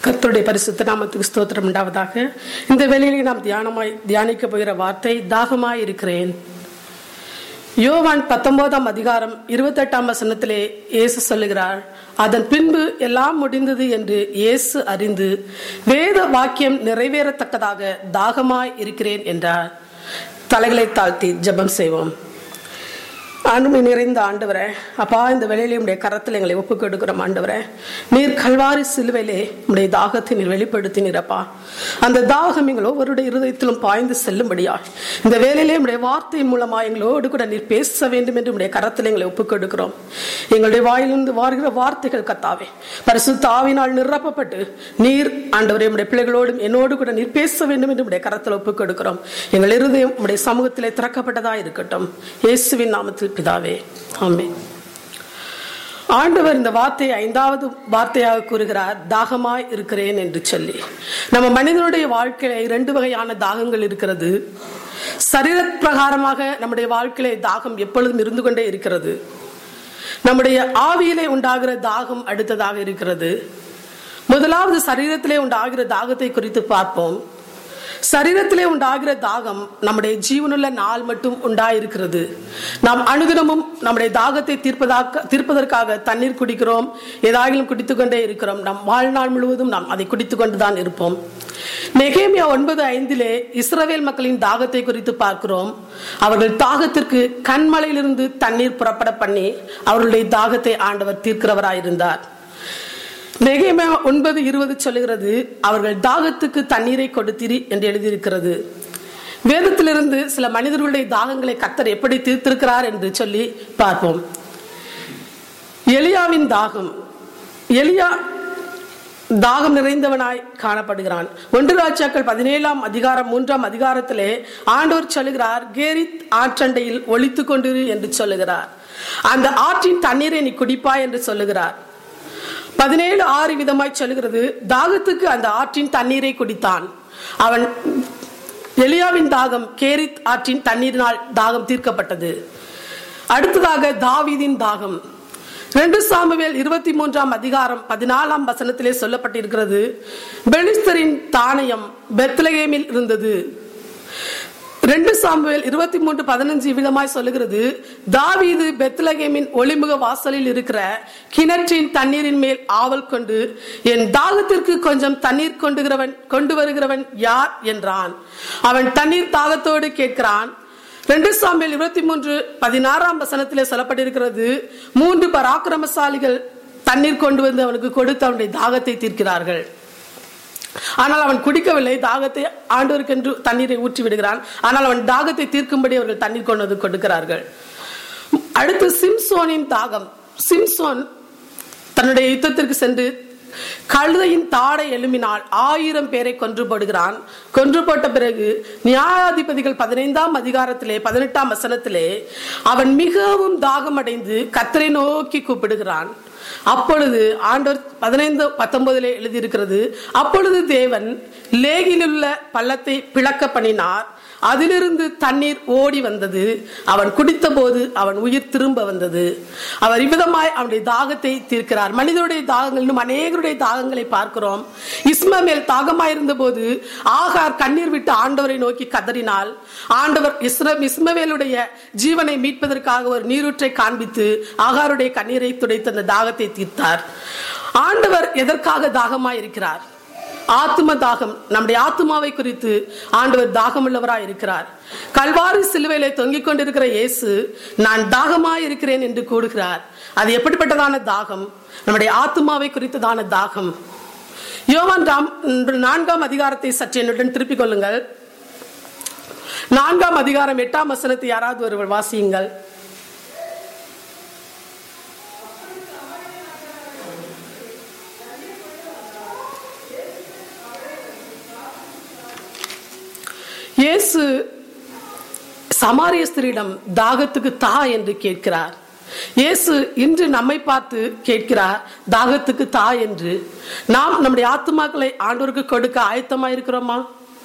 கர்த்தருடைய பரிசுத்த நாமத்துக்கு ஸ்தோத்திரம் உண்டாவதாக இந்த வேளையிலே நாம் தியானமாய் தியானிக்க போகிற வார்த்தை தாகமாய் இருக்கிறேன் யோவான் பத்தொன்பதாம் அதிகாரம் இருபத்தெட்டாம் வசனத்திலே இயேசு சொல்லுகிறார் அதன் பின்பு எல்லாம் முடிந்தது என்று இயேசு அறிந்து வேத வாக்கியம் நிறைவேறத்தக்கதாக தாகமாய் இருக்கிறேன் என்றார் தலைகளை தாழ்த்தி ஜெபம் செய்வோம் அன்பு நிறைந்த ஆண்டவரே அப்பா இந்த வேலையிலே உடைய கரத்தில் எங்களை ஒப்புக் கொடுக்கிறோம் ஆண்டவரே நீர் கல்வாரி சிலுவையிலே உடைய தாகத்தை நீர் வெளிப்படுத்தினீரப்பா அந்த தாகம் எங்கள் ஒவ்வொருடைய இருதயத்திலும் பாய்ந்து செல்லும்படியா இந்த வேலையிலே உடைய வார்த்தை மூலமா எங்களோடு கூட நீர் பேச வேண்டும் என்று உடைய கரத்தில் எங்களை ஒப்புக் கொடுக்கிறோம் எங்களுடைய வாயிலிருந்து வாருகிற வார்த்தைகள் கத்தாவே பரிசுத்த ஆவினால் நிரப்பப்பட்டு நீர் ஆண்டவரே உடைய பிள்ளைகளோடும் என்னோடு கூட நீர் பேச வேண்டும் என்று உடைய கரத்தில் ஒப்புக் கொடுக்கிறோம் எங்கள் இருதயம் உடைய சமூகத்திலே திறக்கப்பட்டதா இருக்கட்டும் இயேசுவின் நாமத்தில் பிதாவே ஆமென் ஆண்டவர் இந்த வார்த்தையை ஐந்தாவது வார்த்தையாக கூறுகிறார் தாகமாய் இருக்கிறேன் என்று சொல்லி நம்ம மனிதனுடைய வாழ்க்கையில இரண்டு வகையான தாகங்கள் இருக்கிறது சரீர பிரகாரமாக நம்முடைய வாழ்க்கையில தாகம் எப்பொழுதும் இருந்து கொண்டே இருக்கிறது நம்முடைய ஆவியிலே உண்டாகிற தாகம் அடுத்ததாக இருக்கிறது முதலாவது சரீரத்திலே உண்டாகிற தாகத்தை குறித்து பார்ப்போம் சரீரத்திலே உண்டாகிற தாகம் நம்முடைய ஜீவனுள்ள நாள் மட்டும் உண்டாயிருக்கிறது நாம் அனுதினமும் நம்முடைய தாகத்தை தீர்ப்பதாக தீர்ப்பதற்காக தண்ணீர் குடிக்கிறோம் ஏதாகிலும் குடித்துக் கொண்டே இருக்கிறோம் நம் வாழ்நாள் முழுவதும் நாம் அதை குடித்துக் கொண்டுதான் இருப்போம் நெகேமியா ஒன்பது ஐந்திலே இஸ்ரவேல் மக்களின் தாகத்தை குறித்து பார்க்கிறோம் அவர்கள் தாகத்திற்கு கண்மலையிலிருந்து தண்ணீர் புறப்பட பண்ணி அவர்களுடைய தாகத்தை ஆண்டவர் தீர்க்கிறவராயிருந்தார் நெகேமியா ஒன்பது இருபது சொல்லுகிறது அவர்கள் தாகத்துக்கு தண்ணீரை கொடுத்திரி என்று எழுதியிருக்கிறது வேதத்திலிருந்து சில மனிதர்களுடைய தாகங்களை கத்தர் எப்படி தீர்த்திருக்கிறார் என்று சொல்லி பார்ப்போம் எலியாவின் தாகம் எலியா தாகம் நிறைந்தவனாய் காணப்படுகிறான் ஒன்று ராஜாக்கள் பதினேழாம் அதிகாரம் மூன்றாம் அதிகாரத்திலே ஆண்டோர் சொல்லுகிறார் கேரித் ஆற்றண்டையில் ஒழித்து கொண்டிரு என்று சொல்லுகிறார் அந்த ஆற்றின் தண்ணீரை நீ குடிப்பாய் என்று சொல்லுகிறார் பதினேழு ஆறு விதமாய் சொல்லுகிறது தாகத்துக்கு அந்த ஆற்றின் தண்ணீரை குடித்தான் அவன் எலியாவின் தாகம் கேரித் ஆற்றின் தண்ணீரினால் தாகம் தீர்க்கப்பட்டது அடுத்ததாக தாவீதின் தாகம் ரெண்டு சாமுவேல் இருபத்தி மூன்றாம் அதிகாரம் பதினாலாம் வசனத்திலே சொல்லப்பட்டிருக்கிறது பெலிஸ்தரின் தானயம் பெத்லகேமில் இருந்தது ரெண்டு சாமுவேல் இருபத்தி மூன்று பதினஞ்சு விதமாய் சொல்லுகிறது தாவீது பெத்லகேமின் ஒளிமுக வாசலில் இருக்கிற கிணற்றின் தண்ணீரின் மேல் ஆவல் கொண்டு என் தாகத்திற்கு கொஞ்சம் தண்ணீர் கொண்டுகிறவன் கொண்டு வருகிறவன் யார் என்றான் அவன் தண்ணீர் தாகத்தோடு கேட்கிறான் ரெண்டு சாமியல் இருபத்தி மூன்று பதினாறாம் வசனத்திலே சொல்லப்பட்டிருக்கிறது மூன்று பராக்கிரமசாலிகள் தண்ணீர் கொண்டு வந்து அவனுக்கு கொடுத்து அவனுடைய தாகத்தை தீர்க்கிறார்கள் ஆனால் அவன் குடிக்கவில்லை தாகத்தை ஆண்டோருக்கென்று தண்ணீரை ஊற்றி விடுகிறான் ஆனால் அவன் தாகத்தை தீர்க்கும்படி அவர்கள் தண்ணீர் கொண்டு வந்து கொடுக்கிறார்கள் அடுத்து சிம்சோனின் தாகம் சிம்சோன் தன்னுடைய யுத்தத்திற்கு சென்று கழுதையின் தாடை எழும்பினால் ஆயிரம் பேரை கொன்று போடுகிறான் கொன்று போட்ட பிறகு நியாயாதிபதிகள் பதினைந்தாம் அதிகாரத்திலே பதினெட்டாம் வசனத்திலே அவன் மிகவும் தாகமடைந்து கத்தரை நோக்கி கூப்பிடுகிறான் அப்பொழுது ஆண்டவர் பதினைந்து பத்தொன்பதிலே எழுதியிருக்கிறது அப்பொழுது தேவன் லேகிலுள்ள பள்ளத்தை பிளக்க பண்ணினார் அதிலிருந்து தண்ணீர் ஓடி வந்தது அவன் குடித்த போது அவன் உயிர் திரும்ப வந்தது அவர் இவ்விதமாய் அவனுடைய தாகத்தை தீர்க்கிறார் மனிதனுடைய தாகங்கள் இன்னும் அநேகருடைய தாகங்களை பார்க்கிறோம் இஸ்மமேல் தாகமாய் இருந்த போது ஆகார் கண்ணீர் விட்டு ஆண்டவரை நோக்கி கதறினால் ஆண்டவர் இஸ்ரம் இஸ்மவேலுடைய ஜீவனை மீட்பதற்காக ஒரு நீரூற்றை காண்பித்து ஆகாருடைய கண்ணீரை துடைத்து அந்த தாகத்தை தீர்த்தார் ஆண்டவர் எதற்காக தாகமாய் இருக்கிறார் ஆத்ம தாகம் நம்முடைய ஆத்மாவை குறித்து ஆண்டவர் தாகமுள்ளவராய் இருக்கிறார் கல்வாரி சிலுவையிலே தொங்கிக் கொண்டிருக்கிற இயேசு நான் தாகமாய் இருக்கிறேன் என்று கூறுகிறார் அது எப்படிப்பட்டதான தாகம் நம்முடைய ஆத்மாவை குறித்ததான தாகம் யோவான் ராம் நான்காம் அதிகாரத்தை சற்று என்னுடன் திருப்பிக் கொள்ளுங்கள் நான்காம் அதிகாரம் எட்டாம் வசனத்தை யாராவது ஒருவர் வாசியுங்கள் இயேசு சமாரிய ஸ்திரியிடம் தாகத்துக்கு தா என்று கேட்கிறார் இயேசு இன்று நம்மை பார்த்து கேட்கிறார் தாகத்துக்கு தா என்று நாம் நம்முடைய ஆத்துமாக்களை ஆண்டோருக்கு கொடுக்க ஆயத்தமா இருக்கிறோமா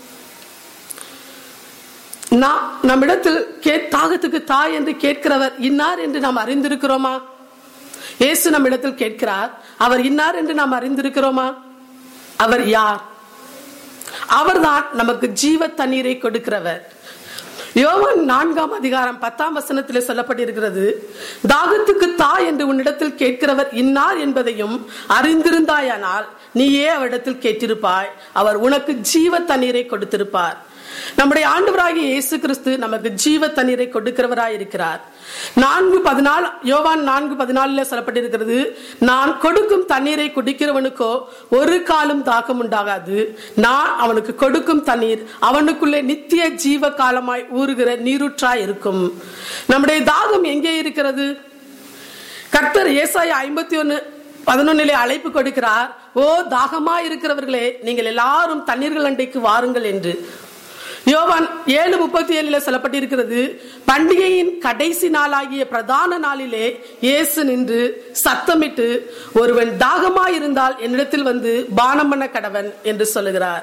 நான் நம்மிடத்தில் கே தாகத்துக்கு தா என்று கேட்கிறவர் இன்னார் என்று நாம் அறிந்திருக்கிறோமா இயேசு நம்மிடத்தில் கேட்கிறார் அவர் இன்னார் என்று நாம் அறிந்திருக்கிறோமா அவர் யார் அவர்தான் நமக்கு ஜீவ தண்ணீரை கொடுக்கிறவர் யோவான் நான்காம் அதிகாரம் பத்தாம் வசனத்தில் சொல்லப்பட்டிருக்கிறது தாகத்துக்கு தா என்று உன்னிடத்தில் கேட்கிறவர் இன்னார் என்பதையும் அறிந்திருந்தாயானால் நீயே அவரிடத்தில் கேட்டிருப்பாய் அவர் உனக்கு ஜீவ தண்ணீரை கொடுத்திருப்பார் நம்முடைய ஆண்டவராகிய இயேசு கிறிஸ்து நமக்கு ஜீவ தண்ணீரை கொடுக்கிறவராய் இருக்கிறார் நான்கு பதினாலு யோவான் நான்கு பதினாலுல சொல்லப்பட்டிருக்கிறது நான் கொடுக்கும் தண்ணீரை குடிக்கிறவனுக்கோ ஒரு காலம் தாகம் உண்டாகாது நான் அவனுக்கு கொடுக்கும் தண்ணீர் அவனுக்குள்ளே நித்திய ஜீவ காலமாய் ஊறுகிற நீருற்றாய் இருக்கும் நம்முடைய தாகம் எங்கே இருக்கிறது கர்த்தர் ஏசாய ஐம்பத்தி ஒன்னு பதினொன்னிலே அழைப்பு கொடுக்கிறார் ஓ தாகமா இருக்கிறவர்களே நீங்கள் எல்லாரும் தண்ணீர்கள் அண்டைக்கு வாருங்கள் என்று யோவான் ஏழு முப்பத்தி ஏழுல சொல்லப்பட்டிருக்கிறது பண்டிகையின் கடைசி நாளாகிய பிரதான நாளிலே இயேசு நின்று சத்தமிட்டு ஒருவன் தாகமா இருந்தால் என்னிடத்தில் வந்து பானம் பண்ண கடவன் என்று சொல்லுகிறார்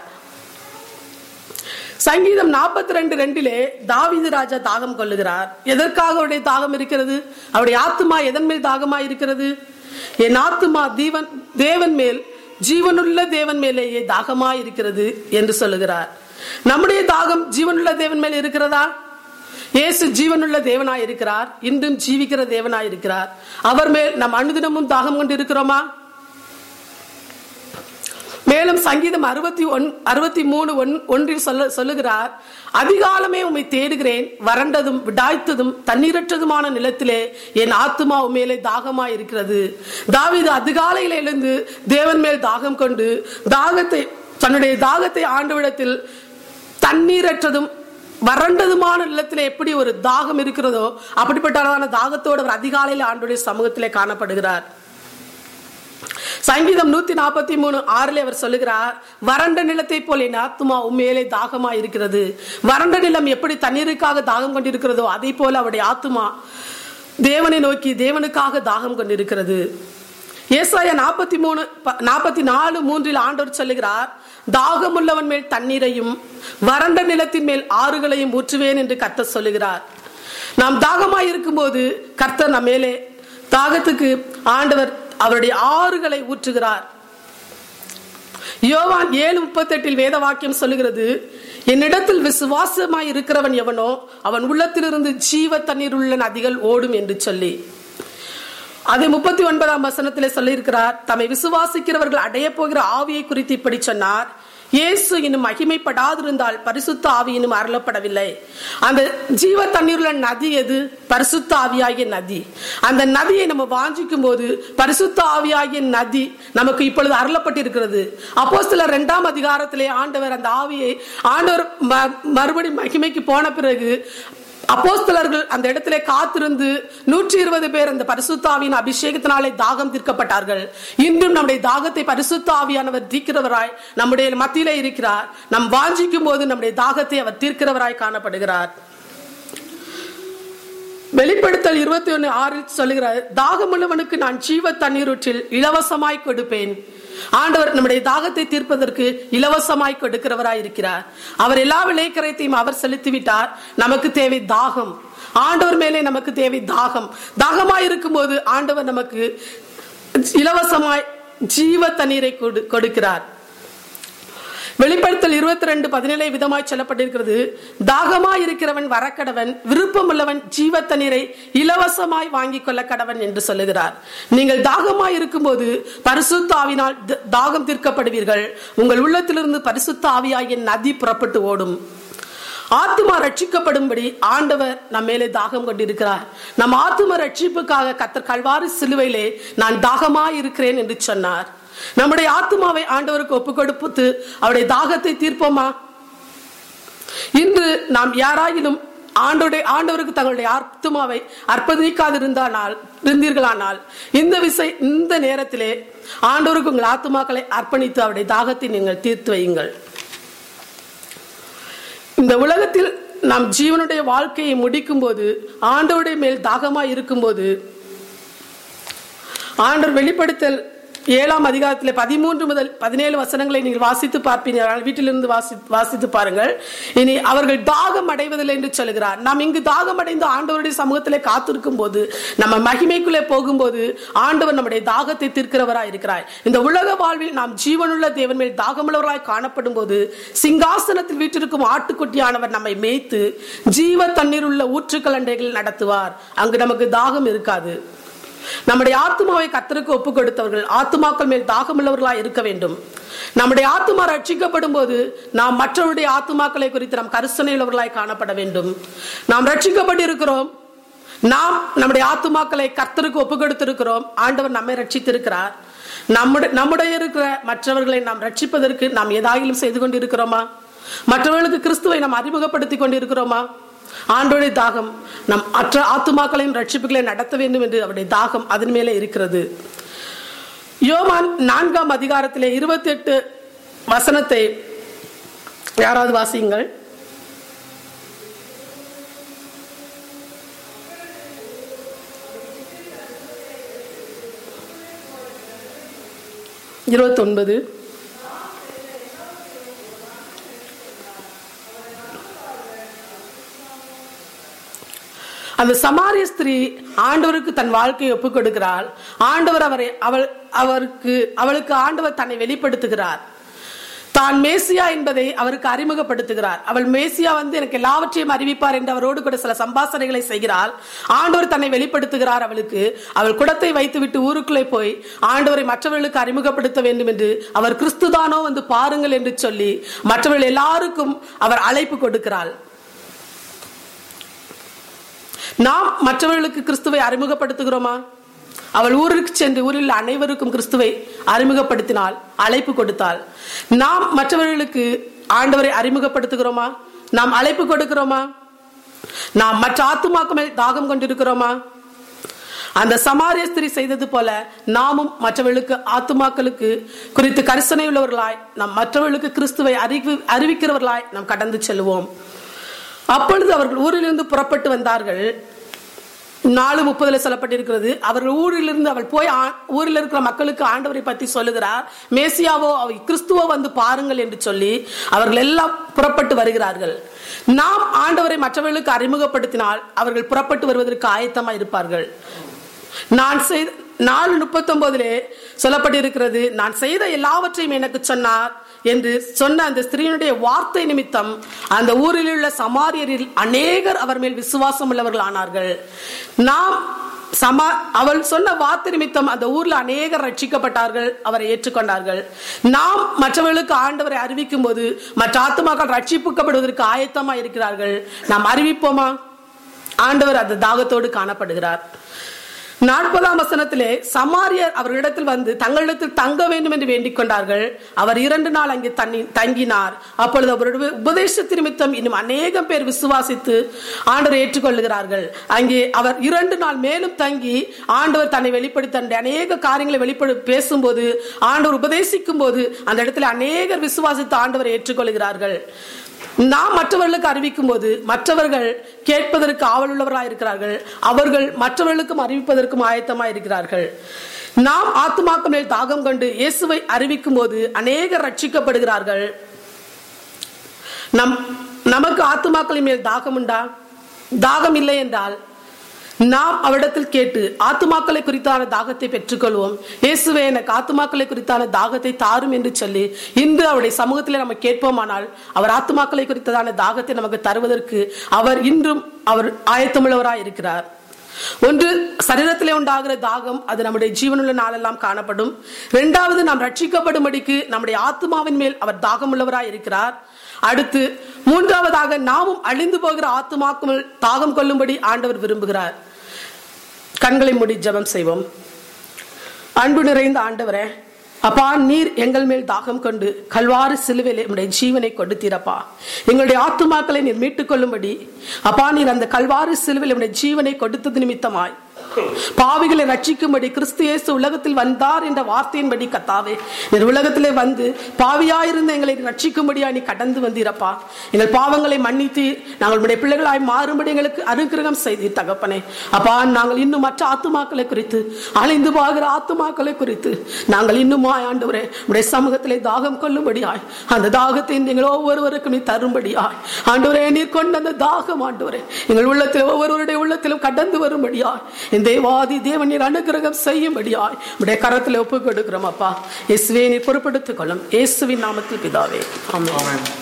சங்கீதம் நாற்பத்தி ரெண்டு ரெண்டிலே தாவிது ராஜா தாகம் கொள்ளுகிறார் எதற்காக அவருடைய தாகம் இருக்கிறது அவருடைய ஆத்துமா எதன் மேல் தாகமா இருக்கிறது என் ஆத்துமா தீவன் தேவன் மேல் ஜீவனுள்ள தேவன் மேலேயே தாகமா இருக்கிறது என்று சொல்லுகிறார் நம்முடைய தாகம் ஜீவனுள்ள தேவன் மேல் இருக்கிறதா இயேசு ஜீவனுள்ள தேவனாய் இருக்கிறார் இன்றும் ஜீவிக்கிற தேவனாய் இருக்கிறார் அவர் மேல் நம் அனுதினமும் தாகம் கொண்டு இருக்கிறோமா மேலும் சங்கீதம் அறுபத்தி ஒன் அறுபத்தி மூணு ஒன் ஒன்றில் சொல்ல சொல்லுகிறார் அதிகாலமே உம்மை தேடுகிறேன் வறண்டதும் விடாய்த்ததும் தண்ணீரற்றதுமான நிலத்திலே என் ஆத்துமா உண்மையிலே தாகமாய் இருக்கிறது தாவீது அதிகாலையில் எழுந்து தேவன் மேல் தாகம் கொண்டு தாகத்தை தன்னுடைய தாகத்தை ஆண்டவிடத்தில் தண்ணீரற்றதும் வறண்டதுமான நிலத்திலே எப்படி ஒரு தாகம் இருக்கிறதோ அப்படிப்பட்டதான தாகத்தோடு அவர் அதிகாலையில் ஆண்டுடைய சமூகத்திலே காணப்படுகிறார் சங்கீதம் நூத்தி நாற்பத்தி மூணு ஆறுல அவர் சொல்லுகிறார் வறண்ட நிலத்தை போல என் ஆத்துமா உண்மையிலே தாகமா இருக்கிறது வறண்ட நிலம் எப்படி தண்ணீருக்காக தாகம் கொண்டிருக்கிறதோ அதே போல அவருடைய ஆத்துமா தேவனை நோக்கி தேவனுக்காக தாகம் கொண்டிருக்கிறது ஏசாயா நாற்பத்தி மூணு நாற்பத்தி நாலு மூன்றில் ஆண்டவர் சொல்லுகிறார் தாகமுள்ளவன் மேல் தண்ணீரையும் வறண்ட நிலத்தின் மேல் ஆறுகளையும் ஊற்றுவேன் என்று கர்த்தர் சொல்லுகிறார் நாம் தாகமாய் இருக்கும்போது கர்த்தர் நம்ம மேலே தாகத்துக்கு ஆண்டவர் அவருடைய ஆறுகளை ஊற்றுகிறார் யோவான் ஏழு முப்பத்தெட்டில் வேத வாக்கியம் சொல்லுகிறது என்னிடத்தில் விசுவாசமாய் இருக்கிறவன் எவனோ அவன் உள்ளத்திலிருந்து ஜீவ தண்ணீர் உள்ள நதிகள் ஓடும் என்று சொல்லி அது முப்பத்தி ஒன்பதாம் வசனத்திலே சொல்லியிருக்கிறார் தம்மை விசுவாசிக்கிறவர்கள் அடைய போகிற ஆவியை குறித்து இப்படி சொன்னார் இயேசு இன்னும் மகிமைப்படாதிருந்தால் பரிசுத்த ஆவி இன்னும் அருளப்படவில்லை அந்த ஜீவ தண்ணீருள்ள நதி எது பரிசுத்த ஆவியாகிய நதி அந்த நதியை நம்ம வாஞ்சிக்கும் போது பரிசுத்த ஆவியாகிய நதி நமக்கு இப்பொழுது அருளப்பட்டிருக்கிறது அப்போ சில இரண்டாம் அதிகாரத்திலே ஆண்டவர் அந்த ஆவியை ஆண்டவர் மறுபடி மகிமைக்கு போன பிறகு அப்போஸ்தலர்கள் அந்த இடத்திலே காத்திருந்து நூற்றி இருபது பேர் அந்த பரிசுத்தாவின் அபிஷேகத்தினாலே தாகம் தீர்க்கப்பட்டார்கள் இன்றும் நம்முடைய தாகத்தை பரிசுத்தாவியானவர் தீர்க்கிறவராய் நம்முடைய மத்தியிலே இருக்கிறார் நம் வாஞ்சிக்கும் போது நம்முடைய தாகத்தை அவர் தீர்க்கிறவராய் காணப்படுகிறார் வெளிப்படுத்தல் இருபத்தி ஒன்னு ஆறில் சொல்லுகிறார் தாகமுள்ளவனுக்கு நான் ஜீவ தண்ணீரூற்றில் இலவசமாய் கொடுப்பேன் ஆண்டவர் நம்முடைய தாகத்தை தீர்ப்பதற்கு இலவசமாய் கொடுக்கிறவராய் இருக்கிறார் அவர் எல்லா விளைக்கரைத்தையும் அவர் செலுத்தி விட்டார் நமக்கு தேவை தாகம் ஆண்டவர் மேலே நமக்கு தேவை தாகம் தாகமாய் இருக்கும்போது ஆண்டவர் நமக்கு இலவசமாய் ஜீவ தண்ணீரை கொடுக்கிறார் வெளிப்படுத்தல் இருபத்தி ரெண்டு பதினேழு விதமாய் சொல்லப்பட்டிருக்கிறது தாகமாய் இருக்கிறவன் வரக்கடவன் விருப்பமுள்ளவன் ஜீவ தண்ணீரை இலவசமாய் வாங்கிக் கொள்ள கடவன் என்று சொல்லுகிறார் நீங்கள் தாகமாய் இருக்கும்போது பரிசுத்த ஆவினால் தாகம் தீர்க்கப்படுவீர்கள் உங்கள் உள்ளத்திலிருந்து பரிசுத்த ஆவியாகிய நதி புறப்பட்டு ஓடும் ஆத்துமா ரட்சிக்கப்படும்படி ஆண்டவர் நம் மேலே தாகம் கொண்டிருக்கிறார் நம் ஆத்தும ரட்சிப்புக்காக கத்தர் கல்வாரி சிலுவையிலே நான் தாகமாய் இருக்கிறேன் என்று சொன்னார் நம்முடைய ஆத்மாவை ஆண்டவருக்கு ஒப்பு கொடுத்து அவருடைய தாகத்தை தீர்ப்போமா இன்று நாம் யாராயிலும் ஆண்டோடைய ஆண்டவருக்கு தங்களுடைய ஆத்மாவை அர்ப்பணிக்காதிருந்தானால் இருந்தீர்களானால் இந்த விசை இந்த நேரத்திலே ஆண்டவருக்கு உங்கள் ஆத்மாக்களை அர்ப்பணித்து அவருடைய தாகத்தை நீங்கள் தீர்த்து வையுங்கள் இந்த உலகத்தில் நாம் ஜீவனுடைய வாழ்க்கையை முடிக்கும் போது ஆண்டவருடைய மேல் தாகமாய் இருக்கும்போது ஆண்டவர் வெளிப்படுத்தல் ஏழாம் அதிகாரத்தில் பதிமூன்று முதல் பதினேழு வசனங்களை நீங்கள் வாசித்து பார்ப்பீர்கள் வீட்டிலிருந்து வாசி வாசித்து பாருங்கள் இனி அவர்கள் தாகம் அடைவதில்லை என்று சொல்கிறார் நாம் இங்கு தாகம் அடைந்து ஆண்டவருடைய சமூகத்திலே காத்திருக்கும் போது நம்ம மகிமைக்குள்ளே போகும்போது ஆண்டவர் நம்முடைய தாகத்தை தீர்க்கிறவராய் இருக்கிறார் இந்த உலக வாழ்வில் நாம் ஜீவனுள்ள தேவன் மேல் தாகமுள்ளவராய் காணப்படும் போது சிங்காசனத்தில் வீட்டிற்கும் ஆட்டுக்குட்டியானவர் நம்மை மேய்த்து ஜீவ தண்ணீர் உள்ள ஊற்றுக்கலண்டைகள் நடத்துவார் அங்கு நமக்கு தாகம் இருக்காது நம்முடைய ஆத்மாவை கத்தருக்கு ஒப்பு கொடுத்தவர்கள் ஆத்மாக்கள் மேல் தாகமுள்ளவர்களாய் இருக்க வேண்டும் நம்முடைய ஆத்மா ரட்சிக்கப்படும் போது நாம் மற்றவருடைய ஆத்மாக்களை குறித்து நாம் கரிசனையுள்ளவர்களாய் காணப்பட வேண்டும் நாம் ரட்சிக்கப்பட்டிருக்கிறோம் நாம் நம்முடைய ஆத்துமாக்களை கர்த்தருக்கு ஒப்பு கொடுத்திருக்கிறோம் ஆண்டவர் நம்மை ரட்சித்திருக்கிறார் நம்முடைய நம்முடைய இருக்கிற மற்றவர்களை நாம் ரட்சிப்பதற்கு நாம் ஏதாயிலும் செய்து கொண்டிருக்கிறோமா மற்றவர்களுக்கு கிறிஸ்துவை நாம் அறிமுகப்படுத்திக் கொண்டிருக்கிறோமா ஆண்டோடைய தாகம் நம் மற்ற ஆத்துமாக்களையும் ரட்சிப்புகளையும் நடத்த வேண்டும் என்று அவருடைய தாகம் அதன் மேலே இருக்கிறது யோவான் நான்காம் அதிகாரத்திலே இருபத்தி எட்டு வசனத்தை யாராவது வாசியுங்கள் இருபத்தொன்பது அந்த சமாரிய ஸ்திரீ ஆண்டவருக்கு தன் வாழ்க்கையை ஒப்புக் கொடுக்கிறாள் ஆண்டவர் அவரை அவள் அவருக்கு அவளுக்கு ஆண்டவர் தன்னை வெளிப்படுத்துகிறார் தான் மேசியா என்பதை அவருக்கு அறிமுகப்படுத்துகிறார் அவள் மேசியா வந்து எனக்கு எல்லாவற்றையும் அறிவிப்பார் என்று அவரோடு கூட சில சம்பாசனைகளை செய்கிறாள் ஆண்டவர் தன்னை வெளிப்படுத்துகிறார் அவளுக்கு அவள் குடத்தை வைத்துவிட்டு ஊருக்குள்ளே போய் ஆண்டவரை மற்றவர்களுக்கு அறிமுகப்படுத்த வேண்டும் என்று அவர் கிறிஸ்துதானோ வந்து பாருங்கள் என்று சொல்லி மற்றவர்கள் எல்லாருக்கும் அவர் அழைப்பு கொடுக்கிறாள் நாம் மற்றவர்களுக்கு கிறிஸ்துவை அறிமுகப்படுத்துகிறோமா அவள் ஊருக்கு சென்று ஊரில் அனைவருக்கும் கிறிஸ்துவை அறிமுகப்படுத்தினால் அழைப்பு கொடுத்தாள் நாம் மற்றவர்களுக்கு ஆண்டவரை அறிமுகப்படுத்துகிறோமா நாம் அழைப்பு கொடுக்கிறோமா நாம் மற்ற ஆத்துமாக்கு மேல் தாகம் கொண்டிருக்கிறோமா அந்த சமாரிய ஸ்திரீ செய்தது போல நாமும் மற்றவர்களுக்கு ஆத்துமாக்களுக்கு குறித்து கரிசனை உள்ளவர்களாய் நாம் மற்றவர்களுக்கு கிறிஸ்துவை அறிவி அறிவிக்கிறவர்களாய் நாம் கடந்து செல்வோம் அப்பொழுது அவர்கள் ஊரிலிருந்து புறப்பட்டு வந்தார்கள் நாலு முப்பதுல சொல்லப்பட்டிருக்கிறது அவர்கள் ஊரிலிருந்து அவள் போய் ஆ- ஊரில் இருக்கிற மக்களுக்கு ஆண்டவரை பற்றி சொல்லுகிறார் மேசியாவோ அவை கிறிஸ்துவோ வந்து பாருங்கள் என்று சொல்லி அவர்கள் எல்லாம் புறப்பட்டு வருகிறார்கள் நாம் ஆண்டவரை மற்றவர்களுக்கு அறிமுகப்படுத்தினால் அவர்கள் புறப்பட்டு வருவதற்கு ஆயத்தமா இருப்பார்கள் நான் செய்த நாலு முப்பத்தொன்பதிலே சொல்லப்பட்டிருக்கிறது நான் செய்த எல்லாவற்றையும் எனக்கு சொன்னார் என்று சொன்ன அந்த ஸ்திரீனுடைய வார்த்தை நிமித்தம் அந்த ஊரில் உள்ள சமாரியரில் அநேகர் அவர் மேல் விசுவாசம் உள்ளவர்கள் ஆனார்கள் நாம் சமா அவள் சொன்ன வார்த்தை நிமித்தம் அந்த ஊர்ல அநேகர் ரட்சிக்கப்பட்டார்கள் அவரை ஏற்றுக்கொண்டார்கள் நாம் மற்றவர்களுக்கு ஆண்டவரை அறிவிக்கும் போது மற்ற ஆத்துமாக்கள் ரட்சிப்புக்கப்படுவதற்கு ஆயத்தமா இருக்கிறார்கள் நாம் அறிவிப்போமா ஆண்டவர் அந்த தாகத்தோடு காணப்படுகிறார் நாற்பதாம் வசனத்திலே சமாரியர் அவர்களிடத்தில் வந்து தங்களிடத்தில் தங்க வேண்டும் என்று வேண்டிக் கொண்டார்கள் அவர் இரண்டு நாள் அங்கே தண்ணி தங்கினார் அப்பொழுது அவருடைய உபதேசத்து நிமித்தம் இன்னும் அநேகம் பேர் விசுவாசித்து ஆண்டவரை ஏற்றுக்கொள்ளுகிறார்கள் அங்கே அவர் இரண்டு நாள் மேலும் தங்கி ஆண்டவர் தன்னை வெளிப்படுத்த அநேக காரியங்களை வெளிப்படு பேசும்போது ஆண்டவர் உபதேசிக்கும் போது அந்த இடத்துல அநேகர் விசுவாசித்து ஆண்டவரை ஏற்றுக்கொள்கிறார்கள் நாம் மற்றவர்களுக்கு அறிவிக்கும் போது மற்றவர்கள் கேட்பதற்கு ஆவல் உள்ளவராய் இருக்கிறார்கள் அவர்கள் மற்றவர்களுக்கும் அறிவிப்பதற்கும் ஆயத்தமாய் இருக்கிறார்கள் நாம் ஆத்துமாக்கு மேல் தாகம் கொண்டு இயேசுவை அறிவிக்கும் போது அநேகர் ரட்சிக்கப்படுகிறார்கள் நம் நமக்கு ஆத்துமாக்களின் மேல் தாகம் உண்டா தாகம் இல்லை என்றால் நாம் அவரிடத்தில் கேட்டு ஆத்துமாக்களை குறித்தான தாகத்தை பெற்றுக்கொள்வோம் இயேசுவே எனக்கு ஆத்துமாக்களை குறித்தான தாகத்தை தாரும் என்று சொல்லி இன்று அவருடைய சமூகத்தில் நம்ம கேட்போமானால் அவர் ஆத்துமாக்களை குறித்ததான தாகத்தை நமக்கு தருவதற்கு அவர் இன்றும் அவர் ஆயத்தமுள்ளவராய் இருக்கிறார் ஒன்று சரீரத்திலே உண்டாகிற தாகம் அது நம்முடைய ஜீவனுள்ள நாளெல்லாம் காணப்படும் இரண்டாவது நாம் ரட்சிக்கப்படும்படிக்கு நம்முடைய ஆத்மாவின் மேல் அவர் தாகம் உள்ளவராய் இருக்கிறார் அடுத்து மூன்றாவதாக நாமும் அழிந்து போகிற ஆத்துமாக்கும் தாகம் கொள்ளும்படி ஆண்டவர் விரும்புகிறார் கண்களை மூடி ஜெபம் செய்வோம் அன்பு நிறைந்த ஆண்டவரே அப்பா நீர் எங்கள் மேல் தாகம் கொண்டு கல்வாறு சிலுவையில் நம்முடைய ஜீவனை கொடுத்தீரப்பா எங்களுடைய ஆத்துமாக்களை நீர் மீட்டுக் கொள்ளும்படி அப்பா நீர் அந்த கல்வாறு சிலுவையில் நம்முடைய ஜீவனை கொடுத்தது நிமித்தமாய் பாவிகளை ரட்சிக்கும்படி கிறிஸ்து இயேசு உலகத்தில் வந்தார் என்ற வார்த்தையின்படி கத்தாவே நீர் உலகத்திலே வந்து பாவியாயிருந்த எங்களை ரட்சிக்கும்படியா நீ கடந்து வந்தீரப்பா எங்கள் பாவங்களை மன்னித்து நாங்கள் உடைய பிள்ளைகளாய் மாறும்படி எங்களுக்கு அனுகிரகம் செய்தீர் தகப்பனே அப்பா நாங்கள் இன்னும் மற்ற ஆத்துமாக்களை குறித்து அழிந்து போகிற ஆத்துமாக்களை குறித்து நாங்கள் இன்னும் ஆண்டவரே உடைய சமூகத்திலே தாகம் கொள்ளும்படியாய் அந்த தாகத்தை எங்கள் ஒவ்வொருவருக்கும் நீ தரும்படியாய் ஆண்டவரே நீர் கொண்ட அந்த தாகம் ஆண்டவரே எங்கள் உள்ளத்தில் ஒவ்வொருவருடைய உள்ளத்திலும் கடந்து வரும்படியாய் இந்த தேவாதி தேவன் நீர் அனுகிரகம் செய்யும்படியாய் உடைய கரத்தில் ஒப்பு கொடுக்கிறோம் அப்பா இயேசுவே நீர் பொறுப்படுத்திக் கொள்ளும் இயேசுவின் நாமத்தில் பிதாவே ஆமென் ஆமென்